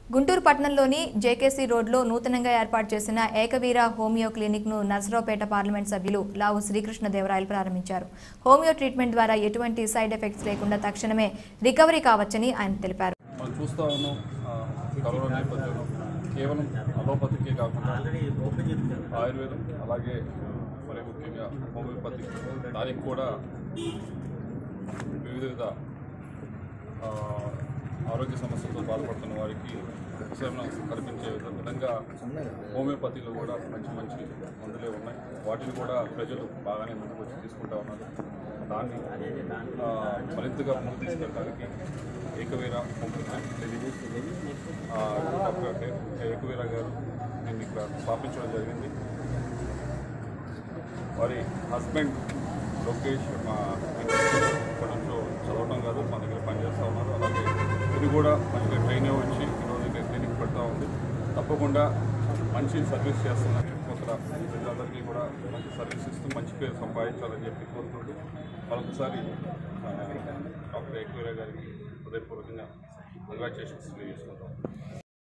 గుంటూరు పట్టణంలోని జేకేసీ రోడ్లో నూతనంగా ఏర్పాటు చేసిన ఏకవీర హోమియో క్లినిక్ను నర్సరావుపేట పార్లమెంట్ సభ్యులు లావు శ్రీకృష్ణదేవరాయలు ప్రారంభించారు హోమియో ట్రీట్మెంట్ ద్వారా ఎటువంటి సైడ్ ఎఫెక్ట్స్ లేకుండా తక్షణమే రికవరీ కావచ్చని ఆయన తెలిపారు మనం చూస్తూ ఉన్నాం ఆ, కరోనా నేపథ్యంలో కేవలం అలోపతికే కాకుండా ఆయుర్వేదం అలాగే మరి ముఖ్యంగా హోమియోపతి దానికి కూడా వివిధ విధ ఆ, ఆరోగ్య సమస్యలతో బాధపడుతున్న వారికి ఉపశమనం కల్పించే విధ- విధంగా హోమియోపతిలో కూడా మంచి మంచి మందులే ఉన్నాయి వాటిని కూడా ప్రజలు బాగానే ముందుకు వచ్చి తీసుకుంటా ఉన్నారు దాన్ని ఆ, మరింతగా ముందుకు తీసుకెళ్ళడానికి ఏకవీర హోమియోపతి ఆ, డాక్టర్ ఏ- ఏకవీర గారు దీన్ని ఇక్కడ స్థాపించడం జరిగింది వారి హస్బెండ్ లోకేష్ మా ఇప్పటి నుంచో చదవటం కాదు మా దగ్గర పనిచేస్తూ ఉన్నారు అలాగే ఇది కూడా మంచిగా ట్రైన్ అయ్యి వచ్చి ఈరోజు ఇక్కడ క్లినిక్ పెడతా ఉంది తప్పకుండా మంచి సర్వీస్ చేస్తున్న చుట్టుపక్కల ప్రజలందరికీ కూడా మంచి సర్వీస్ ఇస్తూ మంచి పేరు సంపాదించాలని చెప్పి కోరుకుంటూ మరొకసారి ఆ, డాక్టర్ ఏకవీర గారికి హృదయపూర్వకంగా కంగ్రాచులేషన్స్ తెలియజేసుకుంటాం